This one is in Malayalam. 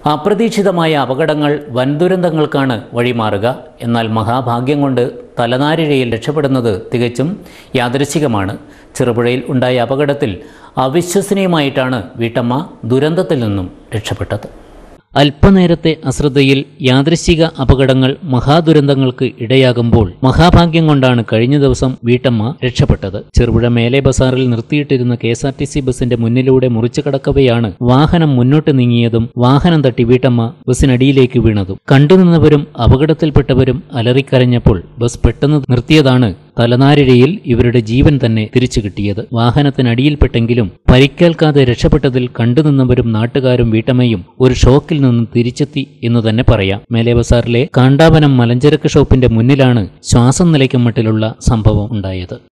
അപ്രതീക്ഷിതമായ അപകടങ്ങൾ വൻദുരന്തങ്ങൾക്കാണ് വഴിമാറുക എന്നാൽ മഹാഭാഗ്യം കൊണ്ട് തലനാരിഴയിൽ രക്ഷപ്പെടുന്നത് തികച്ചും യാദൃശികമാണ് ചെറുപുഴയിൽ ഉണ്ടായ അപകടത്തിൽ അവിശ്വസനീയമായിട്ടാണ് വീട്ടമ്മ ദുരന്തത്തിൽ നിന്നും രക്ഷപ്പെട്ടത് അല്പനേരത്തെ അശ്രദ്ധയിൽ യാദൃശിക അപകടങ്ങൾ മഹാദുരന്തങ്ങൾക്ക് ഇടയാകുമ്പോൾ മഹാഭാഗ്യം കൊണ്ടാണ് കഴിഞ്ഞ ദിവസം വീട്ടമ്മ രക്ഷപ്പെട്ടത് ചെറുപുഴ മേലെ ബസാറിൽ നിർത്തിയിട്ടിരുന്ന K S R T C ബസിന്റെ മുന്നിലൂടെ മുറിച്ചു കടക്കവെയാണ് വാഹനം മുന്നോട്ട് നീങ്ങിയതും വാഹനം തട്ടി വീട്ടമ്മ ബസിനടിയിലേക്ക് വീണതും കണ്ടുനിന്നവരും അപകടത്തിൽപ്പെട്ടവരും അലറിക്കരഞ്ഞപ്പോൾ ബസ് പെട്ടെന്ന് നിർത്തിയതാണ് തലനാരിഴയിൽ ഇവരുടെ ജീവൻ തന്നെ തിരിച്ചു കിട്ടിയത് വാഹനത്തിനടിയിൽപ്പെട്ടെങ്കിലും പരിക്കേൽക്കാതെ രക്ഷപ്പെട്ടതിൽ കണ്ടുനിന്നവരും നാട്ടുകാരും വീട്ടമ്മയും ഒരു ഷോക്കിൽ നിന്ന് തിരിച്ചെത്തി എന്ന് തന്നെ പറയാം മേലെ ബസാറിലെ കാണ്ടാവനം മലഞ്ചരക്ക് ഷോപ്പിന്റെ മുന്നിലാണ് ശ്വാസം നിലയ്ക്കും മട്ടിലുള്ള സംഭവം ഉണ്ടായത്